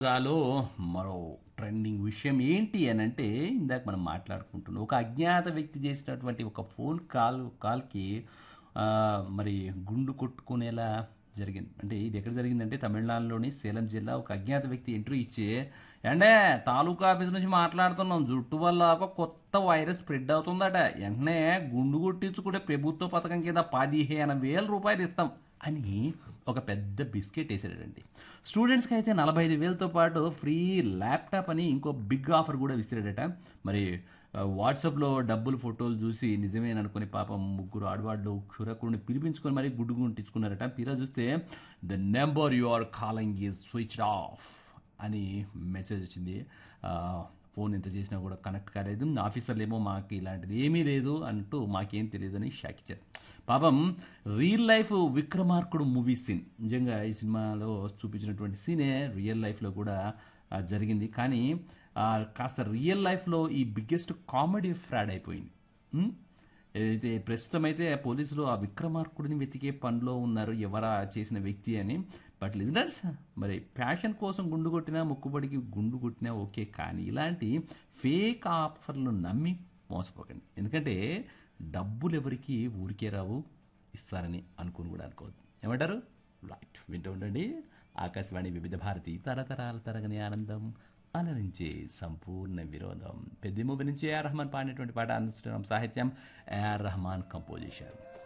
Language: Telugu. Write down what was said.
జాలో మరో ట్రెండింగ్ విషయం ఏంటి అని అంటే ఇందాక మనం మాట్లాడుకుంటున్నాం ఒక అజ్ఞాత వ్యక్తి చేసినటువంటి ఒక ఫోన్ కాల్ కాల్కి ఆ, మరి గుండు కొట్టుకునేలా జరిగింది అంటే ఇది ఎక్కడ జరిగిందంటే తమిళనాడులోని సేలం జిల్లా ఒక అజ్ఞాత వ్యక్తి ఎంట్రీ ఇచ్చి అంటే తాలూకా ఆఫీస్ నుంచి మాట్లాడుతున్నాం జుట్టు వల్ల ఒక కొత్త వైరస్ స్ప్రెడ్ అవుతుందట వెంటనే గుండు కొట్టించుకుంటే ప్రభుత్వ పథకం కింద పదిహేను వేల రూపాయలు ఇస్తాం అని ఒక పెద్ద బిస్కెట్ వేసాడండి స్టూడెంట్స్కి అయితే నలభై ఐదు వేలతో పాటు ఫ్రీ ల్యాప్టాప్ అని ఇంకో బిగ్ ఆఫర్ కూడా విసిరాడట మరి ఆ, వాట్సాప్లో డబ్బులు ఫోటోలు చూసి నిజమేననుకుని పాపం ముగ్గురు ఆడవాళ్ళు క్షురకుడిని పిలిపించుకొని మరి గుడ్డు గుంటించుకున్నారట తీరా చూస్తే the number you are calling is switch off అని మెసేజ్ వచ్చింది ఆ, ఫోన్ ఎంత చేసినా కూడా కనెక్ట్ కాలేదు ఆఫీసర్లు ఏమో మాకు ఇలాంటిది ఏమీ లేదు అంటూ మాకేం తెలియదు అని షాక్ ఇచ్చారు పాపం real life Vikramarkudu movie scene నిజంగా ఈ సినిమాలో చూపించినటువంటి సీనే రియల్ లైఫ్లో కూడా ఆ, జరిగింది కానీ ఆ, కాస్త రియల్ లైఫ్లో ఈ బిగ్గెస్ట్ కామెడీ ఫ్రాడ్ అయిపోయింది ఉమ్? ఏదైతే ప్రస్తుతం అయితే పోలీసులు ఆ విక్రమార్కుడిని వెతికే పనిలో ఉన్నారు ఎవరా చేసిన వ్యక్తి అని బట్ లిజనర్స్ మరి ప్యాషన్ కోసం గుండు కొట్టినా ముక్కుబడికి గుండు కొట్టినా ఓకే కానీ ఇలాంటి ఫేక్ ఆఫర్లు నమ్మి మోసపోకండి ఎందుకంటే డబ్బులు ఎవరికి ఊరికే రావు ఇస్తారని అనుకుని కూడా అనుకోవద్దు ఏమంటారు రైట్ వింటూ ఉండండి ఆకాశవాణి వివిధ భారతి తరతరాల తరగని ఆనందం అలరించే సంపూర్ణ విరోధం పెద్ద మూవీ నుంచి ఏఆర్ రెహమాన్ పాడినటువంటి పాట అందిస్తున్నాం సాహిత్యం ఏఆర్ రెహమాన్ కంపోజిషన్